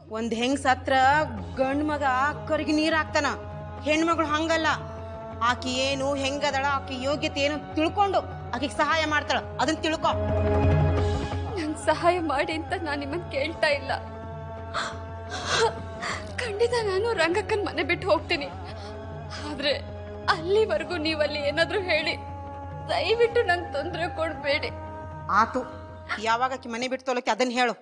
ಒಂದ್ ಹೆಂಗ್ ಸತ್ರ ಗಂಡ್ ಮಗ ಕರಿಗೆ ನೀರ್ ಹಾಕ್ತಾನ ಹೆಣ್ಮಗಳು ಹಂಗಲ್ಲ ಆಕಿ ಏನು ಹೆಂಗದಳ ಆಕಿ ಯೋಗ್ಯತೆ ಏನು ತಿಳ್ಕೊಂಡು ಆಕಿಗೆ ಸಹಾಯ ಮಾಡ್ತಾಳ ಅದನ್ನ ತಿಳ್ಕೊ ನಂಗೆ ಸಹಾಯ ಮಾಡಿ ಅಂತ ನಾನು ನಿಮ್ಮನ್ನ ಕೇಳ್ತಾ ಇಲ್ಲ ಖಂಡಿತ ನಾನು ರಂಗಕ್ಕನ್ ಮನೆ ಬಿಟ್ಟು ಹೋಗ್ತೀನಿ ಆದ್ರೆ ಅಲ್ಲಿವರೆಗೂ ನೀವಲ್ಲಿ ಏನಾದ್ರೂ ಹೇಳಿ ದಯವಿಟ್ಟು ನಂಗೆ ತೊಂದರೆ ಕೊಡಬೇಡಿ ಆತು ಯಾವಾಗ ಆಕಿ ಮನೆ ಬಿಟ್ಟು ತೊಲಕ್ಕೆ ಅದನ್ನ ಹೇಳು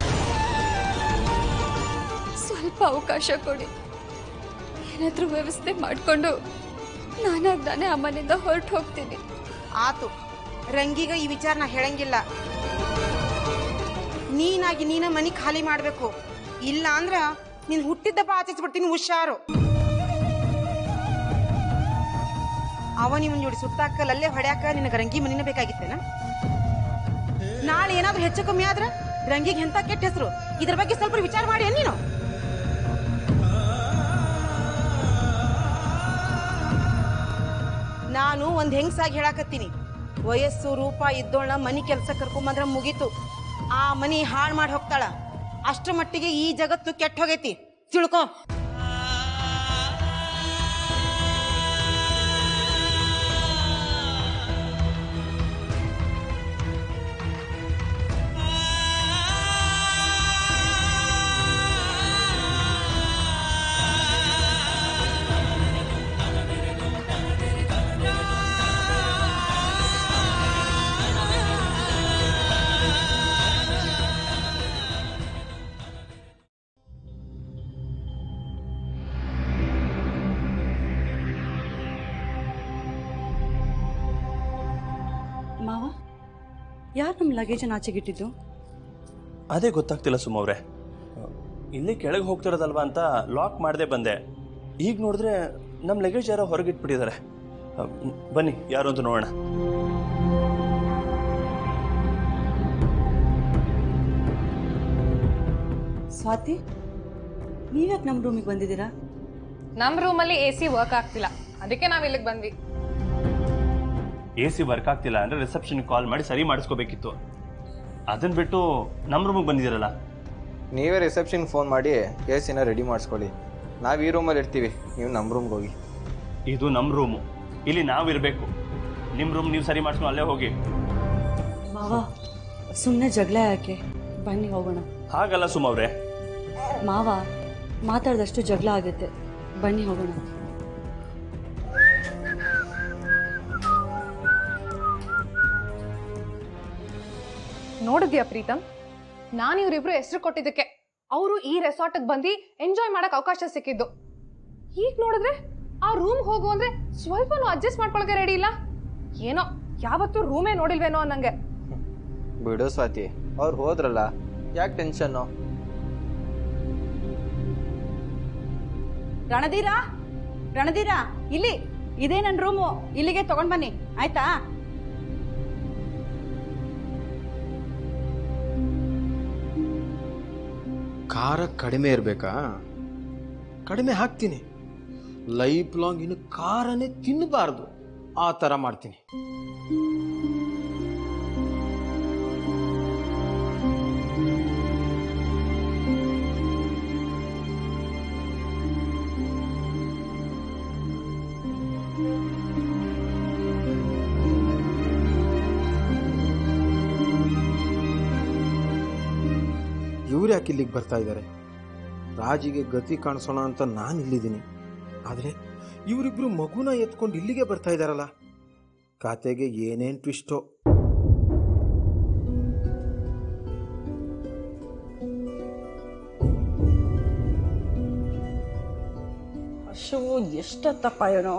ಸ್ವಲ್ಪ ಅವಕಾಶ ಕೊಡಿ ಏನಾದ್ರೂ ವ್ಯವಸ್ಥೆ ಮಾಡಿಕೊಂಡು ನಾನಾಗ್ ನಾನೇ ಆ ಮನೆಯಿಂದ ಹೊರಟು ಹೋಗ್ತೀನಿ ಆತು ರಂಗಿಗ ಈ ವಿಚಾರ ನಾ ಹೇಳಂಗಿಲ್ಲ ನೀನಾಗಿ ನೀನ ಮನಿ ಖಾಲಿ ಮಾಡ್ಬೇಕು ಇಲ್ಲ ಅಂದ್ರ ನೀನ್ ಹುಟ್ಟಿದ್ದಪ್ಪ ಆಚರಿಸ್ಬಿಡ್ತೀನಿ ಹುಷಾರು ಅವ ನಿಮ್ಮನ್ ಜೋಡಿ ಸುತ್ತಾಕಲ್ ಅಲ್ಲೇ ಹೊಡ್ಯಾಕ ನಿನಗ ರಂಗಿ ಮನಿನ ಬೇಕಾಗಿತ್ತೇನ ನಾಳೆ ಏನಾದ್ರೂ ಹೆಚ್ಚು ಕಮ್ಮಿ ಆದ್ರ ರಂಗಿಗೆ ಎಂತ ಕೆಟ್ಟ ಹೆಸರು ಇದ್ರ ಬಗ್ಗೆ ಸ್ವಲ್ಪ ವಿಚಾರ ಮಾಡಿ ನೀನು ನಾನು ಒಂದ್ ಹೆಂಗ್ಸಾಗಿ ಹೇಳಾಕತ್ತೀನಿ ವಯಸ್ಸು ರೂಪ ಇದ್ದೋಳ್ನ ಮನಿ ಕೆಲಸ ಕರ್ಕೊಂಬಂದ್ರ ಮುಗೀತು ಆ ಮನಿ ಹಾಳು ಮಾಡಿ ಹೋಗ್ತಾಳ ಅಷ್ಟ್ರ ಮಟ್ಟಿಗೆ ಈ ಜಗತ್ತು ಕೆಟ್ಟ ಹೋಗೈತಿ ತಿಳ್ಕೊ ಮಾವ ಯಾರು ನಮ್ಮ ಲಗೇಜನ್ನು ಆಚೆಗಿಟ್ಟಿದ್ದು ಅದೇ ಗೊತ್ತಾಗ್ತಿಲ್ಲ ಸುಮ್ಮವ್ರೆ ಇಲ್ಲಿ ಕೆಳಗೆ ಹೋಗ್ತಿರೋದಲ್ವಾ ಅಂತ ಲಾಕ್ ಮಾಡದೆ ಬಂದೆ ಈಗ ನೋಡಿದ್ರೆ ನಮ್ಮ ಲಗೇಜ್ ಯಾರೋ ಹೊರಗಿಟ್ಬಿಟ್ಟಿದ್ದಾರೆ ಬನ್ನಿ ಯಾರು ಅಂತ ನೋಡೋಣ ಸ್ವಾತಿ ನೀವ್ಯಾಕೆ ನಮ್ಮ ರೂಮಿಗೆ ಬಂದಿದ್ದೀರಾ ನಮ್ಮ ರೂಮಲ್ಲಿ ಎ ಸಿ ವರ್ಕ್ ಆಗ್ತಿಲ್ಲ ಅದಕ್ಕೆ ನಾವು ಇಲ್ಲಿಗೆ ಬಂದ್ವಿ ಎ ಸಿ ವರ್ಕ್ ಆಗ್ತಿಲ್ಲ ಅಂದರೆ ರಿಸೆಪ್ಷನ್ಗೆ ಕಾಲ್ ಮಾಡಿ ಸರಿ ಮಾಡಿಸ್ಕೋಬೇಕಿತ್ತು ಅದನ್ನ ಬಿಟ್ಟು ನಮ್ಮ ರೂಮಿಗೆ ಬಂದಿದ್ದೀರಲ್ಲ ನೀವೇ ರಿಸೆಪ್ಷನ್ಗೆ ಫೋನ್ ಮಾಡಿ ಎ ಸಿನ ರೆಡಿ ಮಾಡಿಸ್ಕೊಳ್ಳಿ ನಾವು ಈ ರೂಮಲ್ಲಿ ಇರ್ತೀವಿ ನೀವು ನಮ್ಮ ರೂಮ್ಗೆ ಹೋಗಿ ಇದು ನಮ್ಮ ರೂಮು ಇಲ್ಲಿ ನಾವಿರಬೇಕು ನಿಮ್ಮ ರೂಮ್ ನೀವು ಸರಿ ಮಾಡಿಸ್ಕೊಂಡು ಅಲ್ಲೇ ಹೋಗಿ ಮಾವ ಸುಮ್ಮನೆ ಜಗಳ ಯಾಕೆ ಬನ್ನಿ ಹೋಗೋಣ ಹಾಗಲ್ಲ ಸುಮ್ಮವ್ರೆ ಮಾವ ಮಾತಾಡಿದಷ್ಟು ಜಗಳ ಆಗುತ್ತೆ ಬನ್ನಿ ಹೋಗೋಣ ನೋಡಿದ್ಯಾ ಪ್ರೀತಮ್ ನಾನು ಇವರಿಬ್ರು ಹೆಸರು ಕೊಟ್ಟಿದ್ದಕ್ಕೆ ಅವರು ಈ ರೆಸಾರ್ಟ್ಗೆ ಬಂದು ಎಂಜಾಯ್ ಮಾಡಕ್ ಅವಕಾಶ ಸಿಕ್ಕಿದ್ದು ಈಗ ನೋಡಿದ್ರೆ ಆ ರೂಮ್ ಹೋಗು ಅಂದ್ರೆ ಸ್ವಲ್ಪನೂ ಅಡ್ಜಸ್ಟ್ ಮಾಡ್ಕೊಳಕ್ಕೆ ರೆಡಿ ಇಲ್ಲ ಏನೋ ಯಾವತ್ತೂ ರೂಮೇ ನೋಡಿಲ್ವೇನೋ ಅನ್ನಂಗೆ ಬಿಡು ಸ್ವಾತಿ ಅವ್ರು ಹೋದ್ರಲ್ಲ ಯಾಕೆ ಟೆನ್ಷನ್ನು ರಣಧೀರ ರಣಧೀರ ಇಲ್ಲಿ ಇದೇ ನನ್ನ ರೂಮು ಇಲ್ಲಿಗೆ ತಗೊಂಡ್ ಬನ್ನಿ ಆಯ್ತಾ ಖಾರ ಕಡಿಮೆ ಇರಬೇಕಾ ಕಡಿಮೆ ಹಾಕ್ತೀನಿ ಲೈಫ್ ಲಾಂಗ್ ಇನ್ನು ಖಾರನೇ ತಿನ್ನಬಾರ್ದು ಆ ಥರ ಮಾಡ್ತೀನಿ ಇವ್ರು ಯಾಕೆ ಇಲ್ಲಿಗೆ ಬರ್ತಾ ಇದ್ದಾರೆ ರಾಜಿಗೆ ಗತಿ ಕಾಣಿಸೋಣ ಅಂತ ನಾನು ಇಲ್ಲಿದ್ದೀನಿ ಆದರೆ ಇವರಿಬ್ರು ಮಗುನ ಎತ್ಕೊಂಡು ಇಲ್ಲಿಗೆ ಬರ್ತಾ ಇದ್ದಾರಲ್ಲ ಖಾತೆಗೆ ಏನೇನು ಟ್ವಿಸ್ಟೋ ಅಶು ಎಷ್ಟೊತ್ತಪ್ಪ ಇವನು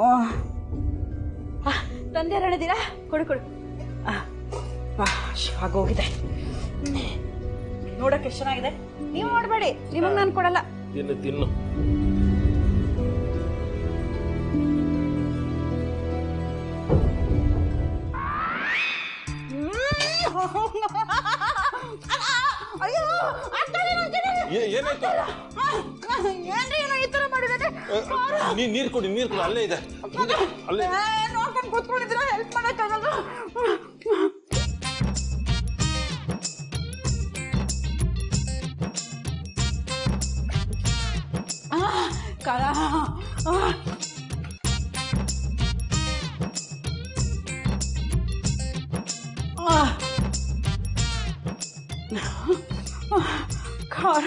ತಂದೆ ರಣಧೀರ ಕೊಡು ಕೊಡು ಆ, ಆ, ಅಶು, ಆಗೋಗಿದೆ ನೋಡಕ್ಕೆ ಎಷ್ಟು ಚೆನ್ನಾಗಿದೆ ನೀವು ಮಾಡಬೇಡಿ ನಿಮಗೆ ನಾನು ಕೊಡಲ್ಲ ತಿನ್ನು ತಿನ್ನು ಅಯ್ಯೋ ಏನಾಯ್ತು ಏನ್ರಿ ಏನೋ ಈ ತರ ಮಾಡಿದಾನೆ ನೀರು ಕೊಡಿ ನೀರು ಕೊಡಿ ಅಲ್ಲೇ ಇದೆ ಹಿಂದೆ, ಅಲ್ಲೇ ಇದೆ. ನೋಡ್ಕೊಂಡು ಕೂತ್ಕೊಂಡಿದ್ದೀರಾ ಹೆಲ್ಪ್ ಮಾಡಕ್ಕಾಗಲ್ಲ ಕಾರ ಖಾರ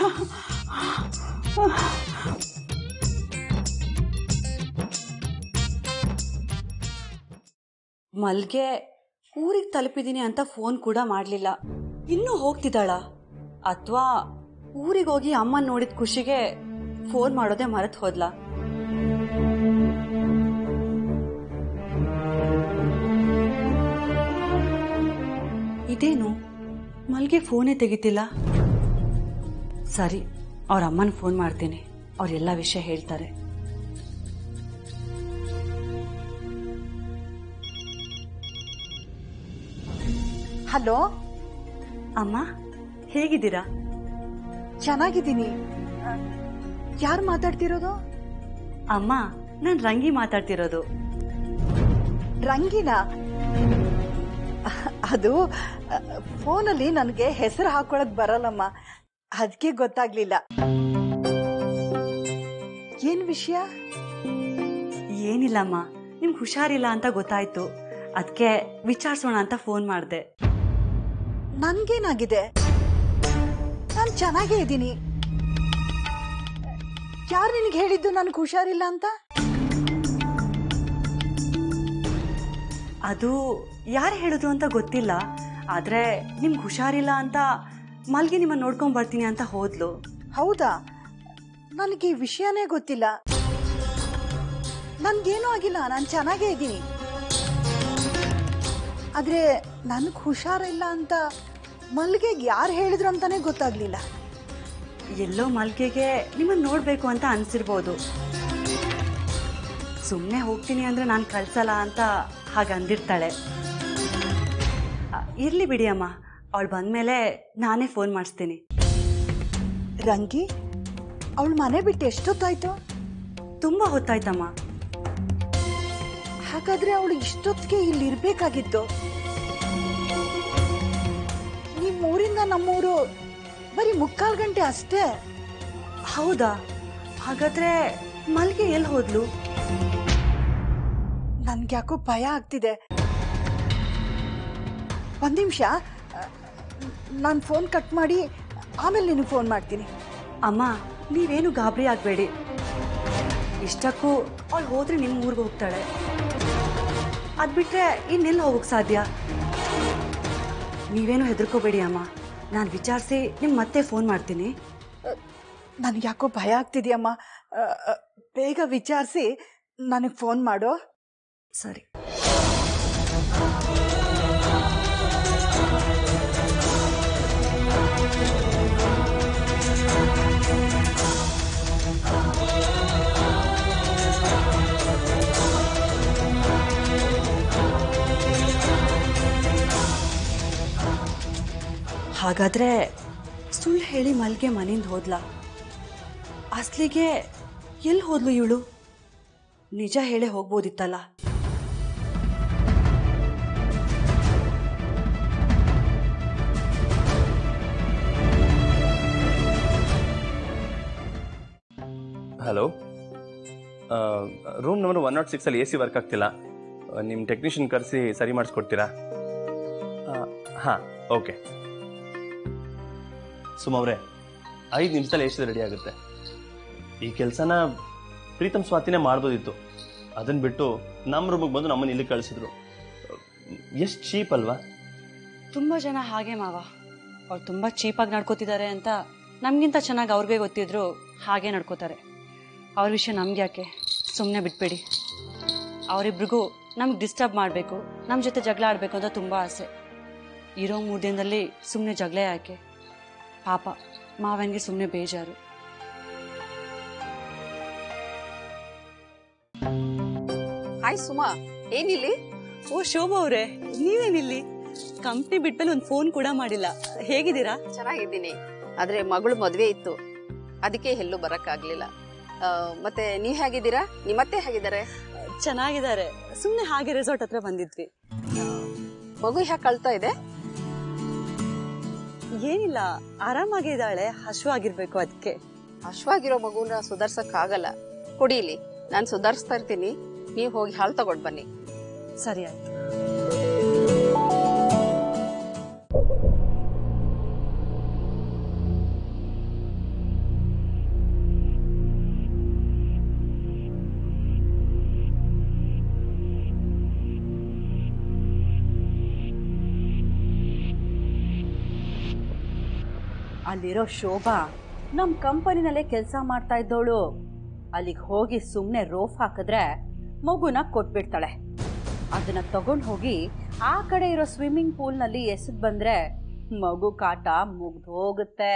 ಮಲ್ಗೆ ಊರಿಗೆ ತಲುಪಿದ್ದೀನಿ ಅಂತ ಫೋನ್ ಕೂಡ ಮಾಡಲಿಲ್ಲ ಇನ್ನೂ ಹೋಗ್ತಿದ್ದಾಳ ಅಥವಾ ಊರಿಗೆ ಹೋಗಿ ಅಮ್ಮ ನೋಡಿದ ಖುಷಿಗೆ ಫೋನ್ ಮಾಡೋದೇ ಮರೆತು ಹೋದ್ಲಾ ಇದೇನು ಮಲ್ಗೆ ಫೋನೇ ತೆಗಿತಿಲ್ಲ ಸರಿ ಅವ್ರ ಅಮ್ಮನ ಫೋನ್ ಮಾಡ್ತೀನಿ ಅವ್ರೆಲ್ಲ ವಿಷಯ ಹೇಳ್ತಾರೆ ಹಲೋ ಅಮ್ಮ ಹೇಗಿದ್ದೀರಾ ಚೆನ್ನಾಗಿದ್ದೀನಿ ಯಾರು ಮಾತಾಡ್ತಿರೋದು ಅಮ್ಮ ನಾನು ರಂಗಿ ಮಾತಾಡ್ತಿರೋದು ರಂಗಿನ ಅದು ಫೋನಲ್ಲಿ ನನಗೆ ಹೆಸರು ಹಾಕೊಳಕ್ ಬರಲ್ಲಮ್ಮ ಅದಕ್ಕೆ ಗೊತ್ತಾಗ್ಲಿಲ್ಲ ಏನ್ ವಿಷಯ ಏನಿಲ್ಲಮ್ಮ ನಿಮ್ಗೆ ಹುಷಾರಿಲ್ಲ ಅಂತ ಗೊತ್ತಾಯ್ತು ಅದಕ್ಕೆ ವಿಚಾರಿಸೋಣ ಅಂತ ಫೋನ್ ಮಾಡಿದೆ ನನ್ಗೇನಾಗಿದೆ ನಾನು ಚೆನ್ನಾಗೇ ಇದ್ದೀನಿ ಯಾರು ನಿನಗೆ ಹೇಳಿದ್ದು ನನ್ಗೆ ಹುಷಾರಿಲ್ಲ ಅಂತ ಅದು ಯಾರು ಹೇಳಿದ್ರು ಅಂತ ಗೊತ್ತಿಲ್ಲ ಆದರೆ ನಿಮ್ಗೆ ಹುಷಾರಿಲ್ಲ ಅಂತ ಮಲ್ಗೆ ನಿಮ್ಮನ್ನು ನೋಡ್ಕೊಂಡ್ ಬರ್ತೀನಿ ಅಂತ ಹೋದ್ಲು ಹೌದಾ ನನಗೆ ಈ ವಿಷಯನೇ ಗೊತ್ತಿಲ್ಲ ನನ್ಗೇನೂ ಆಗಿಲ್ಲ ನಾನು ಚೆನ್ನಾಗೇ ಇದ್ದೀನಿ ಆದ್ರೆ ನನಗೆ ಹುಷಾರಿಲ್ಲ ಅಂತ ಮಲ್ಗೆಗೆ ಯಾರು ಹೇಳಿದ್ರು ಅಂತಾನೆ ಗೊತ್ತಾಗ್ಲಿಲ್ಲ ಎಲ್ಲೋ ಮಲ್ಗೆಗೆ ನಿಮ್ಮನ್ನು ನೋಡಬೇಕು ಅಂತ ಅನ್ಸಿರ್ಬೋದು ಸುಮ್ಮನೆ ಹೋಗ್ತೀನಿ ಅಂದರೆ ನಾನು ಕಳ್ಸಲ್ಲ ಅಂತ ಹಾಗೆ ಅಂದಿರ್ತಾಳೆ ಇರಲಿ ಬಿಡಿ ಅಮ್ಮ ಅವಳು ಬಂದಮೇಲೆ ನಾನೇ ಫೋನ್ ಮಾಡಿಸ್ತೀನಿ ರಂಗಿ ಅವಳ ಮನೆ ಬಿಟ್ಟು ಎಷ್ಟೊತ್ತಾಯ್ತು ತುಂಬ ಹೊತ್ತಾಯ್ತಮ್ಮ ಹಾಗಾದ್ರೆ ಅವಳು ಇಷ್ಟೊತ್ತಿಗೆ ಇಲ್ಲಿ ಇರ್ಬೇಕಾಗಿತ್ತು ನಿಮ್ಮೂರಿಂದ ನಮ್ಮೂರು ಬರೀ ಮುಕ್ಕಾಲು ಗಂಟೆ ಅಷ್ಟೇ ಹೌದಾ ಹಾಗಾದ್ರೆ ಮಲ್ಗೆ ಎಲ್ಲಿ ಹೋದ್ಲು ನನ್ಗೆ ಯಾಕೋ ಭಯ ಆಗ್ತಿದೆ ಒಂದ್ ನಿಮಿಷ ನಾನು ಫೋನ್ ಕಟ್ ಮಾಡಿ ಆಮೇಲೆ ನಿನಗೆ ಫೋನ್ ಮಾಡ್ತೀನಿ ಅಮ್ಮ ನೀವೇನು ಗಾಬರಿ ಆಗಬೇಡಿ ಇಷ್ಟಕ್ಕೂ ಅವಳು ಹೋದ್ರೆ ನಿಮ್ಮ ಊರಿಗೆ ಹೋಗ್ತಾಳೆ ಅದು ಬಿಟ್ರೆ ಇನ್ನೆಲ್ಲಿ ಹೋಗಕ್ಕೆ ಸಾಧ್ಯ ನೀವೇನು ಹೆದರ್ಕೋಬೇಡಿ ಅಮ್ಮ ನಾನು ವಿಚಾರಿಸಿ ನಿಮ್ಗೆ ಮತ್ತೆ ಫೋನ್ ಮಾಡ್ತೀನಿ ನನ್ಗೆ ಯಾಕೋ ಭಯ ಆಗ್ತಿದ್ಯಮ್ಮ ಅ, ಅ, ಬೇಗ ವಿಚಾರಿಸಿ ನನಗೆ ಫೋನ್ ಮಾಡು ಸರಿ ಹಾಗಾದ್ರೆ ಸುಳ್ಳು ಹೇಳಿ ಮಲ್ಗೆ ಮನೆಯಿಂದ ಹೋದ್ಲಾ ಅಸ್ಲಿಗೆ ಎಲ್ಲಿ ಹೋದ್ಲು ಇವಳು ನಿಜ ಹೇಳೇ ಹೋಗ್ಬೋದಿತ್ತಲ್ಲ hello room number one nought ಸಿಕ್ಸಲ್ಲಿ ಎ ಸಿ ವರ್ಕ್ ಆಗ್ತಿಲ್ಲ ನಿಮ್ಮ ಟೆಕ್ನಿಷಿಯನ್ ಕರೆಸಿ ಸರಿ ಮಾಡಿಸ್ಕೊಡ್ತೀರಾ ಹಾಂ ಓಕೆ ಸುಮವ್ರೆ ಐದು ನಿಮಿಷದಲ್ಲಿ ಎಷ್ಟು ರೆಡಿ ಆಗುತ್ತೆ ಈ ಕೆಲಸನ ಪ್ರೀತಮ್ ಸ್ವಾತಿನೇ ಮಾಡ್ಬೋದಿತ್ತು ಅದನ್ನು ಬಿಟ್ಟು ನಮ್ಮ ರೂಮಿಗೆ ಬಂದು ನಮ್ಮನ್ನು ಇಲ್ಲಿ ಕಳಿಸಿದ್ರು ಎಷ್ಟು ಚೀಪ್ ಅಲ್ವಾ ತುಂಬ ಜನ ಹಾಗೆ ಮಾವ ಅವ್ರು ತುಂಬ ಚೀಪಾಗಿ ನಡ್ಕೋತಿದ್ದಾರೆ ಅಂತ ನಮಗಿಂತ ಚೆನ್ನಾಗಿ ಅವ್ರಿಗೆ ಗೊತ್ತಿದ್ರು ಹಾಗೆ ನಡ್ಕೋತಾರೆ ಅವ್ರ ವಿಷಯ ನಮ್ಗೆ ಯಾಕೆ ಸುಮ್ಮನೆ ಬಿಟ್ಬೇಡಿ ಅವರಿಬ್ರಿಗೂ ನಮ್ಗೆ ಡಿಸ್ಟರ್ಬ್ ಮಾಡಬೇಕು ನಮ್ಮ ಜೊತೆ ಜಗಳ ಆಡಬೇಕು ಅಂತ ತುಂಬ ಆಸೆ ಇರೋ ಮೂರು ದಿನದಲ್ಲಿ ಸುಮ್ಮನೆ ಜಗಳ ಯಾಕೆ ಪಾಪ ಮಾವನಿಗೆ ಸುಮ್ಮನೆ ಬೇಜಾರು ಹಾಯ್ ಸುಮಾ ಏನಿಲ್ಲಿ ಓ ಶೋಭಾ ಅವರೇ ನೀವೇನಿಲ್ಲಿ ಕಂಪ್ನಿ ಬಿಟ್ಮೇಲೆ ಒಂದು ಫೋನ್ ಕೂಡ ಮಾಡಿಲ್ಲ ಹೇಗಿದ್ದೀರಾ ಚೆನ್ನಾಗಿದ್ದೀನಿ ಆದ್ರೆ ಮಗಳು ಮದ್ವೆ ಇತ್ತು ಅದಕ್ಕೆ ಎಲ್ಲೂ ಬರಕ್ಕಾಗ್ಲಿಲ್ಲ ಆ, ಮತ್ತೆ ನೀವ್ ಹೇಗಿದ್ದೀರಾ ನಿಮ್ಮತ್ತೆ ಹೇಗಿದ್ದಾರೆ ಚೆನ್ನಾಗಿದ್ದಾರೆ ಸುಮ್ಮನೆ ಹಾಗೆ ರೆಸಾರ್ಟ್ ಹತ್ರ ಬಂದಿದ್ವಿ ಮಗು ಹ್ಯಾಕ್ ಕಳ್ತಾ ಇದೆ ಏನಿಲ್ಲ ಆರಾಮಾಗಿದ್ದಾಳೆ ಹಶುವಾಗಿರ್ಬೇಕು ಅದಕ್ಕೆ ಅಶ್ವಾಗಿರೋ ಮಗುನ ಸುಧಾರ್ಸಕ್ ಆಗಲ್ಲ ಕುಡೀಲಿ ನಾನು ಸುಧಾರಿಸ್ತಾ ಇರ್ತೀನಿ ನೀವು ಹೋಗಿ ಹಾಲು ತಗೊಂಡು ಬನ್ನಿ ಸರಿ ಆಯ್ತು ಅಲ್ಲಿರೋ ಶೋಭಾ ನಮ್ಮ ಕಂಪನಿನಲ್ಲೇ ಕೆಲಸ ಮಾಡ್ತಾ ಇದ್ದವಳು ಅಲ್ಲಿಗೆ ಹೋಗಿ ಸುಮ್ಮನೆ ರೋಫ್ ಹಾಕಿದ್ರೆ ಮಗುನ ಕೊಟ್ಬಿಡ್ತಾಳೆ ಅದನ್ನ ತಗೊಂಡು ಹೋಗಿ ಆ ಕಡೆ ಇರೋ ಸ್ವಿಮ್ಮಿಂಗ್ ಪೂಲ್ನಲ್ಲಿ ಎಸೆದ್ ಬಂದ್ರೆ ಮಗು ಕಾಟ ಮುಗ್ದು ಹೋಗುತ್ತೆ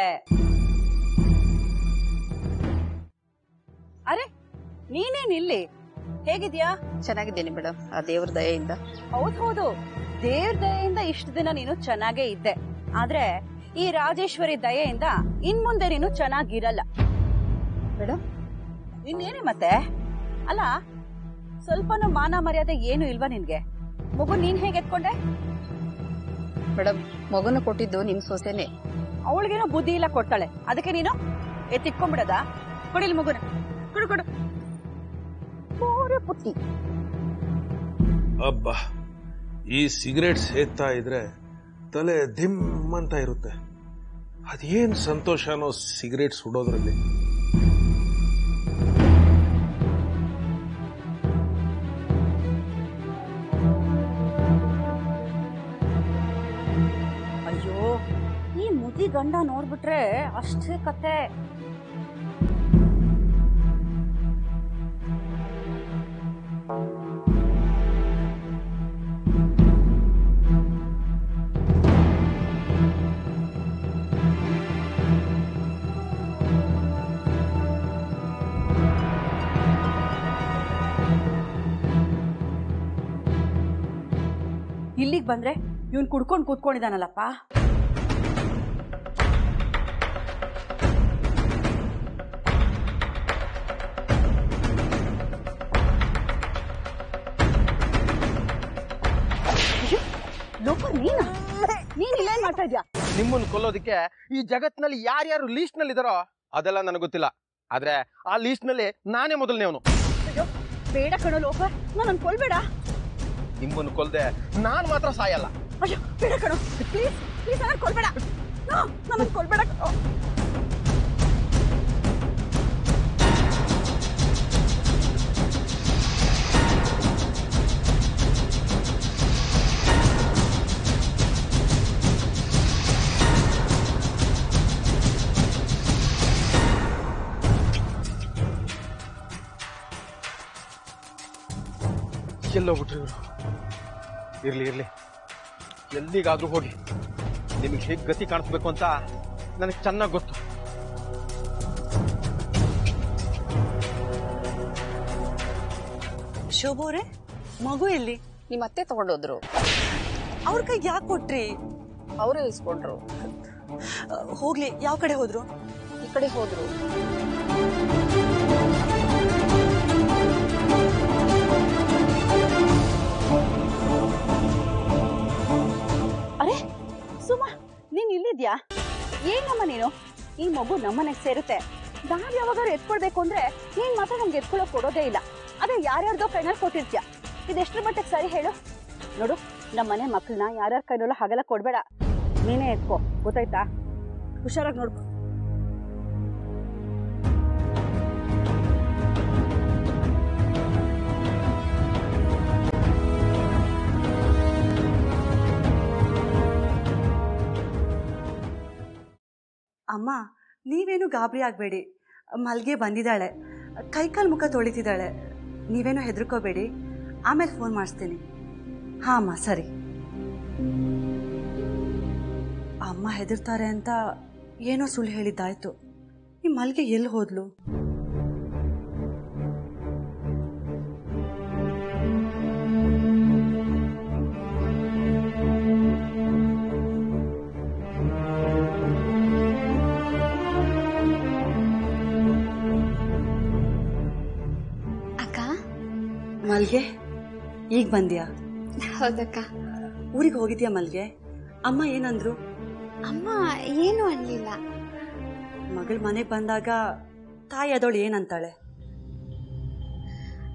ಅರೆ ನೀನೇನ್ ಇಲ್ಲಿ ಹೇಗಿದ್ಯಾ ಚೆನ್ನಾಗಿದ್ದೀನಿ ಮೇಡಮ್ ಆ ದೇವ್ರ ದಯೆಯಿಂದ ಹೌದ್ ಹೌದು ದೇವ್ರ ದಯೆಯಿಂದ ಇಷ್ಟು ದಿನ ನೀನು ಚೆನ್ನಾಗೇ ಇದ್ದೆ ಆದ್ರೆ ಈ ರಾಜೇಶ್ವರಿ ದಯೆಯಿಂದ ಇನ್ ಮುಂದೆ ನೀನು ಚೆನ್ನಾಗಿರಲ್ಲ ಮೇಡಮ್ ಇನ್ನೇನೆ ಮತ್ತೆ ಅಲ್ಲ ಸ್ವಲ್ಪನೂ ಮಾನ ಮರ್ಯಾದೆ ಏನು ಇಲ್ವಾ ನಿನ್ಗೆ ಮಗು ನೀನ್ ಹೇಗೆ ಎತ್ಕೊಂಡೆ ಮೇಡಮ್ ಮಗುನ ಕೊಟ್ಟಿದ್ದು ನಿಮ್ ಸೊಸೆನೆ ಅವಳಿಗೇನೋ ಬುದ್ಧಿ ಇಲ್ಲ ಕೊಡ್ತಾಳೆ ಅದಕ್ಕೆ ನೀನು ಎತ್ತಿಟ್ಕೊಂಡ್ಬಿಡದ ಕೊಡಿಲ್ ಮಗುನ ಕೊಡು ಕೊಡು ಬೋರೆ ಪುಟ್ಟಿ ಅಬ್ಬಾ ಈ ಸಿಗರೇಟ್ ಸೇದ್ತಾ ಇದ್ರೆ ತಲೆ ಧಿಮ್ ಅಂತ ಇರುತ್ತೆ ಅದೇನ್ ಸಂತೋಷನೋ ಸಿಗರೇಟ್ ಸುಡೋದ್ರಲ್ಲಿ ಅಯ್ಯೋ ಈ ಮುದಿ ಗಂಡ ನೋಡ್ಬಿಟ್ರೆ ಅಷ್ಟೇ ಕತೆ ಇಲ್ಲಿಗೆ ಬಂದ್ರೆ ಇವನ್ ಕುಡ್ಕೊಂಡು ಕೂತ್ಕೊಂಡಿದಾನಲ್ಲಪ್ಪ ಅಯ್ಯೋ, ಲೋಪ ನೀನ ನೀನ್ ಇಲ್ಲೇನ್ ಮಾಡ್ತಾ ಇದ್ಯಾ ನಿಮ್ಮನ್ನು ಕೊಲ್ಲೋದಕ್ಕೆ ಈ ಜಗತ್ನಲ್ಲಿ ಯಾರ್ಯಾರು ಲೀಸ್ಟ್ ನಲ್ಲಿ ಇದಾರೋ ಅದೆಲ್ಲ ನನಗೆ ಗೊತ್ತಿಲ್ಲ ಆದ್ರೆ ಆ ಲೀಸ್ಟ್ ನಲ್ಲಿ ನಾನೇ ಮೊದಲನೇವನು ಅಯ್ಯೋ ಬೇಡ ಕಣೋ ಲೋಪ ನಾನು ಕೊಲ್ಬೇಡ ನಿಮ್ಮನ್ನು ಕೊಲ್ದೆ ನಾನ್ ಮಾತ್ರ ಸಾಯಲ್ಲ ಅಯ್ಯೋ ಬೇಡ ಕಣೋ ಪ್ಲೀಸ್ ಪ್ಲೀಸ್ ನಾನು ಕೊಲ್ಬೇಡ ನನ್ನ ಕೊಲ್ಬೇಡ ಕಣೋ. ಎಲ್ಲೋಗ್ಬಿಟ್ರು ಇವರು ಇರ್ಲಿ ಇರ್ಲಿ ಎಲ್ಲಿಗಾದ್ರೂ ಹೋಗಿ ನಿಮಗೆ ಹೇಗೆ ಗತಿ ಕಾಣಿಸ್ಬೇಕು ಅಂತ ನನಗೆ ಚೆನ್ನಾಗಿ ಗೊತ್ತು ಶೋಭೋರೆ ಮಗು ಎಲ್ಲಿ ನಿಮ್ಮ ಅತ್ತೆ ತಗೊಂಡೋದ್ರು ಅವ್ರ ಕೈಗೆ ಯಾಕೆ ಕೊಟ್ರಿ ಅವರೇ ಇಸ್ಕೊಂಡ್ರು ಅಹ್, ಹೋಗ್ಲಿ ಯಾವ ಕಡೆ ಹೋದ್ರು ಈ ಕಡೆ ಹೋದ್ರು ಅರೆ ಸುಮಾ ನೀನ್ ಇಲ್ಲಿದ್ಯಾ ಏನಮ್ಮ ನೀನು ಈ ಮಗು ನಮ್ಮನೆಗೆ ಸೇರುತ್ತೆ ನಾವ್ ಯಾವಾಗಾದ್ರು ಎತ್ಕೊಳ್ಬೇಕು ಅಂದ್ರೆ ನೀನ್ ಮಾತ್ರ ನಮ್ಗೆ ಎತ್ಕೊಳ್ಳೋಕ್ ಕೊಡೋದೇ ಇಲ್ಲ ಅದೇ ಯಾರ್ಯಾರ್ದೋ ಕೈನಲ್ಲಿ ಕೊಟ್ಟಿರ್ತ್ಯಾ ಇದೆಷ್ಟ್ರ ಮಟ್ಟಿಗೆ ಸರಿ ಹೇಳು ನೋಡು ನಮ್ಮನೆ ಮಕ್ಕಳನ್ನ ಯಾರ್ಯಾರ ಕೈನಲ್ಲೂ ಹಾಗೆಲ್ಲ ಕೊಡ್ಬೇಡ ನೀನೇ ಎತ್ಕೋ ಗೊತ್ತಾಯ್ತಾ ಹುಷಾರಾಗಿ ನೋಡ್ಕೊ ಅಮ್ಮ ನೀವೇನು ಗಾಬರಿ ಆಗಬೇಡಿ ಮಲ್ಗೆ ಬಂದಿದ್ದಾಳೆ ಕೈಕಾಲು ಮುಖ ತೊಳಿತಿದ್ದಾಳೆ ನೀವೇನು ಹೆದರ್ಕೋಬೇಡಿ ಆಮೇಲೆ ಫೋನ್ ಮಾಡಿಸ್ತೀನಿ ಹಾಂ ಅಮ್ಮ ಸರಿ ಅಮ್ಮ ಹೆದರ್ತಾರೆ ಅಂತ ಏನೋ ಸುಳ್ಳು ಹೇಳಿದ್ದಾಯ್ತು ಈ ಮಲ್ಗೆ ಎಲ್ಲಿ ಹೋದ್ಲು ಅಕ್ಕ ಮಲ್ಗೆ ಈಗ ಬಂದ್ಯಾ ಹೌದಕ್ಕ ಊರಿಗೆ ಹೋಗಿದ್ಯಾ ಮಲ್ಗೆ ಅಮ್ಮ ಏನಂದ್ರು ಅಮ್ಮ ಏನು ಅನ್ಲಿಲ್ಲ ಮಗಳ ಮನೆಗೆ ಬಂದಾಗ ತಾಯಿ ಅದವಳು ಏನಂತಾಳೆ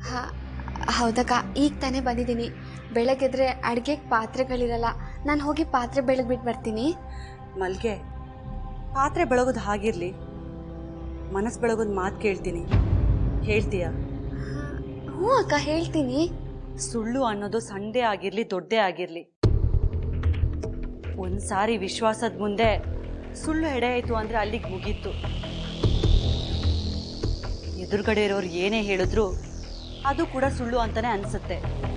ಹಾ ಹೌದಕ್ಕ ಈಗ ತಾನೇ ಬಂದಿದ್ದೀನಿ ಬೆಳಗ್ಗೆದ್ರೆ ಅಡುಗೆಗೆ ಪಾತ್ರೆಗಳಿರಲ್ಲ ನಾನು ಹೋಗಿ ಪಾತ್ರೆ ಬೆಳಗ್ಬಿಟ್ಟು ಬರ್ತೀನಿ ಮಲ್ಗೆ ಪಾತ್ರೆ ಬೆಳಗೋದು ಹಾಗಿರ್ಲಿ ಮನಸ್ಸು ಬೆಳಗೋದು ಮಾತು ಕೇಳ್ತೀನಿ ಹೇಳ್ತೀಯಾ ಹ್ಞೂ ಅಕ್ಕ ಹೇಳ್ತೀನಿ ಸುಳ್ಳು ಅನ್ನೋದು ಸಣ್ಣದೇ ಆಗಿರ್ಲಿ ದೊಡ್ಡದೇ ಆಗಿರ್ಲಿ ಒಂದ್ಸಾರಿ ವಿಶ್ವಾಸದ ಮುಂದೆ ಸುಳ್ಳು ಎಡೆ ಆಯ್ತು ಅಂದ್ರೆ ಅಲ್ಲಿಗೆ ಮುಗೀತು ಎದುರುಗಡೆ ಇರೋರು ಏನೇ ಹೇಳಿದ್ರು ಅದು ಕೂಡ ಸುಳ್ಳು ಅಂತಾನೆ ಅನ್ಸುತ್ತೆ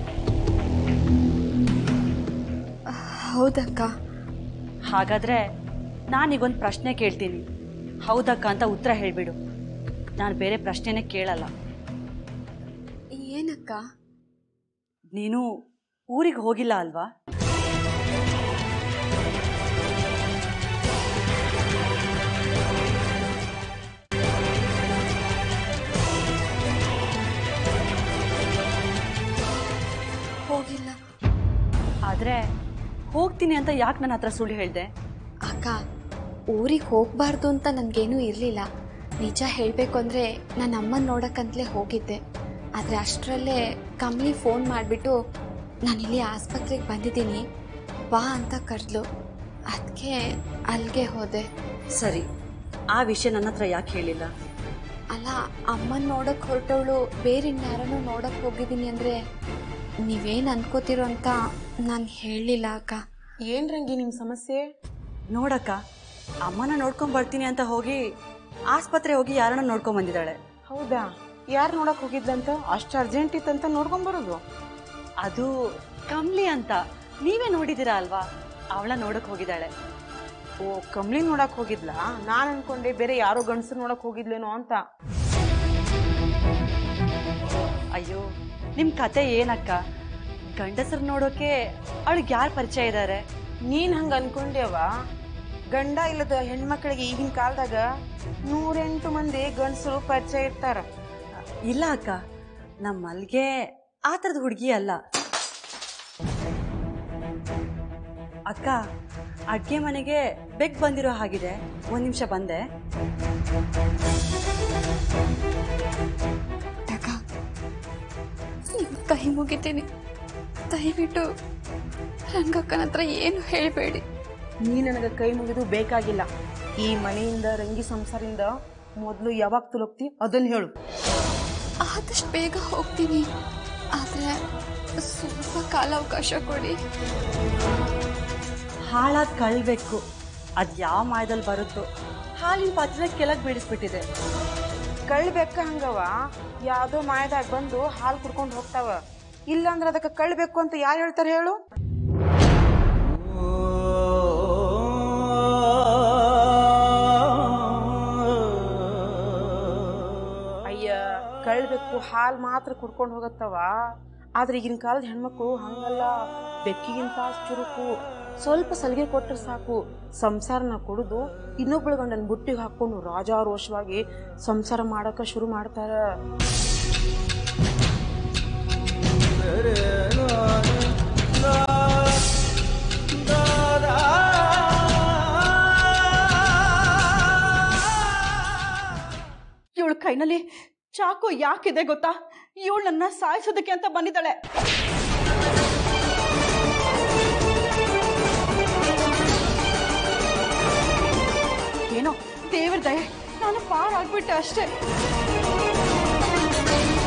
ಹೌದಕ್ಕ ಹಾಗಾದ್ರೆ ನಾನೀಗೊಂದು ಪ್ರಶ್ನೆ ಕೇಳ್ತೀನಿ ಹೌದಕ್ಕ ಅಂತ ಉತ್ತರ ಹೇಳ್ಬಿಡು ನಾನು ಬೇರೆ ಪ್ರಶ್ನೆನೇ ಕೇಳಲ್ಲ ಏನಕ್ಕ ನೀನು ಊರಿಗೆ ಹೋಗಿಲ್ಲ ಅಲ್ವಾ ಹೋಗಿಲ್ಲ ಆದ್ರೆ ಹೋಗ್ತೀನಿ ಅಂತ ಯಾಕೆ ನನ್ನ ಹತ್ರ ಸುಳ್ಳು ಹೇಳಿದೆ ಅಕ್ಕ ಊರಿಗೆ ಹೋಗಬಾರ್ದು ಅಂತ ನನಗೇನೂ ಇರಲಿಲ್ಲ ನಿಜ ಹೇಳಬೇಕು ಅಂದರೆ ನನ್ನ ಅಮ್ಮನ ನೋಡಕ್ಕಂತಲೇ ಹೋಗಿದ್ದೆ ಆದರೆ ಅಷ್ಟರಲ್ಲೇ ಕಮ್ಲಿ ಫೋನ್ ಮಾಡಿಬಿಟ್ಟು ನಾನಿಲ್ಲಿ ಆಸ್ಪತ್ರೆಗೆ ಬಂದಿದ್ದೀನಿ ಬಾ ಅಂತ ಕರೆದ್ಲು ಅದಕ್ಕೆ ಅಲ್ಲಿಗೆ ಹೋದೆ ಸರಿ ಆ ವಿಷಯ ನನ್ನ ಹತ್ರ ಯಾಕೆ ಹೇಳಿಲ್ಲ ಅಲ್ಲ ಅಮ್ಮನ ನೋಡಕ್ಕೆ ಹೊರಟವಳು ಬೇರೆ ಇನ್ಯಾರನ್ನೂ ನೋಡಕ್ಕೆ ಹೋಗಿದ್ದೀನಿ ಅಂದರೆ ನೀವೇನು ಅನ್ಕೋತಿರೋ ಅಂತ ನಾನು ಹೇಳಲಿಲ್ಲ ಅಕ್ಕ ಏನ್ ರಂಗಿ ನಿಮ್ಮ ಸಮಸ್ಯೆ ನೋಡಕ್ಕ ಅಮ್ಮನ ನೋಡ್ಕೊಂಡ್ ಬರ್ತೀನಿ ಅಂತ ಹೋಗಿ ಆಸ್ಪತ್ರೆ ಹೋಗಿ ಯಾರನ್ನ ನೋಡ್ಕೊಂಡ್ ಬಂದಿದ್ದಾಳೆ ಹೌದಾ ಯಾರು ನೋಡಕ್ ಹೋಗಿದ್ದಂತ ಅಷ್ಟು ಅರ್ಜೆಂಟ್ ಇತ್ತಂತ ನೋಡ್ಕೊಂಡ್ ಬರೋದು ಅದು ಕಮ್ಲಿ ಅಂತ ನೀವೇ ನೋಡಿದ್ದೀರಾ ಅಲ್ವಾ ಅವಳ ನೋಡಕ್ ಹೋಗಿದ್ದಾಳೆ ಓ ಕಮ್ಲಿ ನೋಡಕ್ ಹೋಗಿದ್ಲಾ ನಾನ್ ಅನ್ಕೊಂಡೆ ಬೇರೆ ಯಾರೋ ಗಂಡಸರು ನೋಡಕ್ ಹೋಗಿದ್ಲೇನೋ ಅಂತ ಅಯ್ಯೋ ನಿಮ್ ಕತೆ ಏನಕ್ಕ ಗಂಡಸರು ನೋಡೋಕೆ ಅವಳಿಗೆ ಯಾರು ಪರಿಚಯ ಇದ್ದಾರೆ ನೀನ್ ಹಂಗ ಅನ್ಕೊಂಡ್ಯವ ಗಂಡ ಇಲ್ಲದ ಹೆಣ್ಮಕ್ಳಿಗೆ ಈಗಿನ ಕಾಲದಾಗ ನೂರೆಂಟು ಮಂದಿ ಗಂಡಸರು ಪರಿಚಯ ಇರ್ತಾರ ಇಲ್ಲ ಅಕ್ಕ ನಮ್ಮ ಮಲ್ಗೆ ಆ ಥರದ ಹುಡುಗಿ ಅಲ್ಲ ಅಕ್ಕ ಅಡ್ಗೆ ಮನೆಗೆ ಬೆಕ್ ಬಂದಿರೋ ಹಾಗಿದೆ ಒಂದ್ ನಿಮಿಷ ಬಂದೆ ಅಕ್ಕ ನಿಮ್ ಕೈ ಮುಗಿತೀನಿ ದಯವಿಟ್ಟು ರಂಗಕ್ಕನ ಹತ್ರ ಏನು ಹೇಳಬೇಡಿ ನೀ ನನಗ ಕೈ ಮುಗಿದು ಬೇಕಾಗಿಲ್ಲ ಈ ಮನೆಯಿಂದ ರಂಗಿ ಸಂಸಾರಿಂದ ಮೊದಲು ಯಾವಾಗ ತುಲಕ್ತಿ ಅದನ್ನ ಹೇಳು ಆದಷ್ಟು ಬೇಗ ಹೋಗ್ತೀನಿ ಆದರೆ ಸ್ವಲ್ಪ ಕಾಲ ಅವಕಾಶ ಕೊಡಿ ಹಾಳಾಗಿ ಕಳ್ಬೇಕು ಅದ್ ಯಾವ ಮಾಯದಲ್ಲಿ ಬರುತ್ತೋ ಹಾಲಿನ ಪಾತ್ರೆ ಕೆಳಗೆ ಬೀಳಿಸ್ಬಿಟ್ಟಿದೆ ಕಳ್ಬೇಕ ಹಂಗವ ಯಾವ್ದೋ ಮಾಯದಾಗ ಬಂದು ಹಾಲು ಕುಡ್ಕೊಂಡು ಹೋಗ್ತಾವ ಇಲ್ಲಾಂದ್ರ ಅದಕ್ಕೆ ಕಳ್ಬೇಕು ಅಂತ ಯಾರು ಹೇಳ್ತಾರೆ ಹೇಳು ಅಯ್ಯ ಕಳ್ಬೇಕು ಹಾಲು ಮಾತ್ರ ಕುಡ್ಕೊಂಡು ಹೋಗತ್ತವ ಆದ್ರೆ ಈಗಿನ ಕಾಲದ ಹೆಣ್ಮಕ್ಳು ಹಂಗಲ್ಲ ಬೆಕ್ಕಿಗಿಂತ ಚುರುಕು ಸ್ವಲ್ಪ ಸಲಿಗೆ ಕೊಟ್ಟರೆ ಸಾಕು ಸಂಸಾರನ ಕುಡಿದು ಇನ್ನೊಬ್ಬಳ ಗಂಡನ ಬುಟ್ಟಿಗೆ ಹಾಕೊಂಡು ರಾಜಾರೋಷವಾಗಿ ಸಂಸಾರ ಮಾಡಕ ಶುರು ಮಾಡ್ತಾರ ಇವಳ ಕೈನಲ್ಲಿ ಚಾಕು ಯಾಕಿದೆ ಗೊತ್ತಾ ಇವಳು ನನ್ನ ಸಾಯಿಸೋದಕ್ಕೆ ಅಂತ ಬಂದಿದ್ದಾಳೆ ಏನೋ ದೇವ್ರ ದಯೆ ನಾನು ಪಾರಾಗ್ಬಿಟ್ಟೆ ಅಷ್ಟೇ